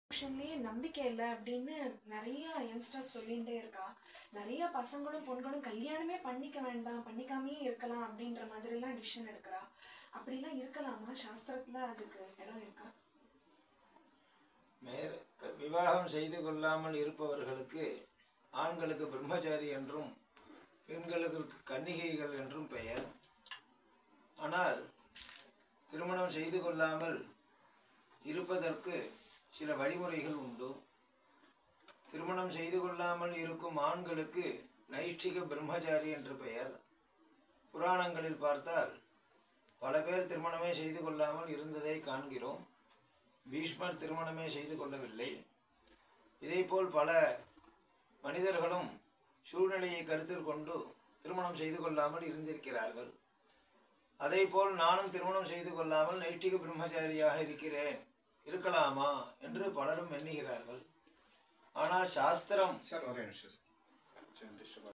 ஆப்ஷன்லயே நம்பிக்கை இல்லை அப்படின்னு நிறைய யங்ஸ்டர்ஸ் சொல்லிகிட்டே இருக்கா நிறைய பசங்களும் பொண்களும் கல்யாணமே பண்ணிக்க வேண்டாம் பண்ணிக்காமயே இருக்கலாம் அப்படின்ற மாதிரிலாம் டிசிஷன் எடுக்கிறா அப்படிலாம் இருக்கலாமா சாஸ்திரத்துல அதுக்கு இடம் இருக்கா மேற் விவாகம் செய்து கொள்ளாமல் இருப்பவர்களுக்கு ஆண்களுக்கு பிரம்மச்சாரி என்றும் பெண்களுக்கு கன்னிகைகள் என்றும் பெயர் ஆனால் திருமணம் செய்து கொள்ளாமல் இருப்பதற்கு சில வழிமுறைகள் உண்டு திருமணம் செய்து கொள்ளாமல் இருக்கும் ஆண்களுக்கு நைஷ்டிக பிரம்மச்சாரி என்று பெயர் புராணங்களில் பார்த்தால் பல பேர் திருமணமே செய்து கொள்ளாமல் இருந்ததை காண்கிறோம் பீஷ்மர் திருமணமே செய்து கொள்ளவில்லை இதேபோல் பல மனிதர்களும் சூழ்நிலையை கருத்தில் கொண்டு திருமணம் செய்து கொள்ளாமல் இருந்திருக்கிறார்கள் அதேபோல் நானும் திருமணம் செய்து கொள்ளாமல் நைட்டிக பிரம்மச்சாரியாக இருக்கிறேன் இருக்கலாமா என்று பலரும் எண்ணுகிறார்கள் ஆனால் சாஸ்திரம் ಸರ್ ಅವರೇ ನಿಮಿಷ